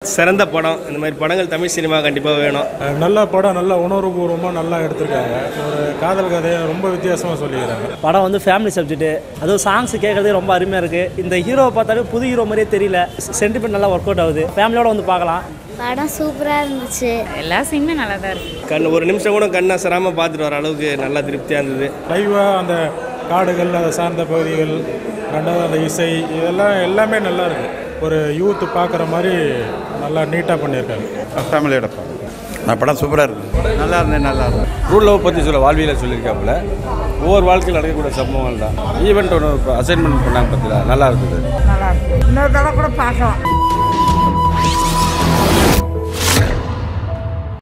சிறந்த படம் இந்த மாதிரி படங்கள் தமிழ் சினிமா கண்டிப்பாக வேணும் நல்ல படம் நல்ல உணர்வுபூர்வமாக நல்லா எடுத்திருக்காங்க ஒரு காதல் கதையை ரொம்ப வித்தியாசமாக சொல்லிக்கிறாங்க படம் வந்து ஃபேமிலி சப்ஜெக்ட் அதுவும் சாங்ஸ் கேட்கறதே ரொம்ப அருமையாக இருக்குது இந்த ஹீரோவை பார்த்தாலே புது ஹீரோ மாதிரியே தெரியல சென்டிமெண்ட் நல்லா ஒர்க் அவுட் ஆகுது ஃபேமிலியோட வந்து பார்க்கலாம் படம் சூப்பராக இருந்துச்சு எல்லா சீனுமே நல்லா தான் இருக்கு கண் ஒரு நிமிஷம் கூட கண் அசராமல் பார்த்துட்டு வர அளவுக்கு நல்லா திருப்தியாக இருந்தது லைவாக அந்த காடுகள் அதை சார்ந்த பகுதிகள் ரெண்டாவது அந்த இசை இதெல்லாம் எல்லாமே நல்லா இருக்கு ஒரு யூத் பார்க்குற மாதிரி நல்லா நீட்டாக பண்ணியிருக்காங்க ஃபேமிலியோட நான் படம் சூப்பராக இருக்கு நல்லா இருந்தேன் நல்லா இருந்தேன் ரூல் லவ் பற்றி சொல்ல வாழ்வியல சொல்லியிருக்காப்புல ஒவ்வொரு வாழ்க்கையில் நடக்கக்கூடிய சம்பவங்கள் தான் ஈவெண்ட் ஒன்று அசைன்மெண்ட் பண்ணாங்க பற்றில நல்லா இருந்தது நல்லா இருக்கு இன்னொரு தடவை கூட பார்க்கலாம்